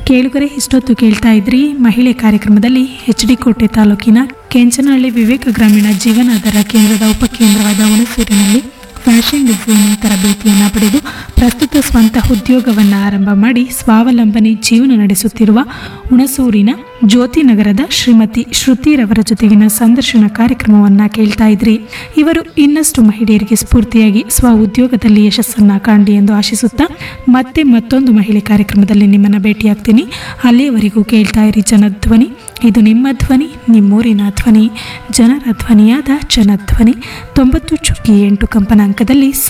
ಕೇಳುಗರೆ ಇಷ್ಟೊತ್ತು ಕೇಳ್ತಾ ಇದ್ರಿ ಮಹಿಳೆ ಕಾರ್ಯಕ್ರಮದಲ್ಲಿ ಎಚ್ ಡಿ ಕೋಟೆ ತಾಲೂಕಿನ ಕೆಂಚನಹಳ್ಳಿ ವಿವೇಕ ಗ್ರಾಮೀಣ ಜೀವನಾಧಾರ ಕೇಂದ್ರದ ಉಪಕೇಂದ್ರವಾದ ಹುಣಸೂರಿನಲ್ಲಿ ಫ್ಯಾಷನ್ ಡಿಸೈನಿಂಗ್ ತರಬೇತಿಯನ್ನು ಪಡೆದು ಪ್ರಸ್ತುತ ಸ್ವಂತ ಉದ್ಯೋಗವನ್ನು ಆರಂಭ ಮಾಡಿ ಸ್ವಾವಲಂಬನೆ ಜೀವನ ನಡೆಸುತ್ತಿರುವ ಹುಣಸೂರಿನ ಜ್ಯೋತಿನಗರದ ಶ್ರೀಮತಿ ಶ್ರುತಿರವರ ಜೊತೆಗಿನ ಸಂದರ್ಶನ ಕಾರ್ಯಕ್ರಮವನ್ನು ಕೇಳ್ತಾ ಇದ್ರಿ ಇವರು ಇನ್ನಷ್ಟು ಮಹಿಳೆಯರಿಗೆ ಸ್ಫೂರ್ತಿಯಾಗಿ ಸ್ವ ಉದ್ಯೋಗದಲ್ಲಿ ಯಶಸ್ಸನ್ನ ಕಾಣಲಿ ಎಂದು ಆಶಿಸುತ್ತಾ ಮತ್ತೆ ಮತ್ತೊಂದು ಮಹಿಳೆ ಕಾರ್ಯಕ್ರಮದಲ್ಲಿ ನಿಮ್ಮನ್ನು ಭೇಟಿಯಾಗ್ತೀನಿ ಅಲ್ಲಿಯವರೆಗೂ ಕೇಳ್ತಾ ಇರಿ ಜನಧ್ವನಿ ಇದು ನಿಮ್ಮ ಧ್ವನಿ ನಿಮ್ಮೂರಿನ ಧ್ವನಿ ಜನರ ಧ್ವನಿಯಾದ ಜನಧ್ವನಿ ತೊಂಬತ್ತು ಚುಕ್ಕಿ ಎಂಟು ಕಂಪನಾಂಕದಲ್ಲಿ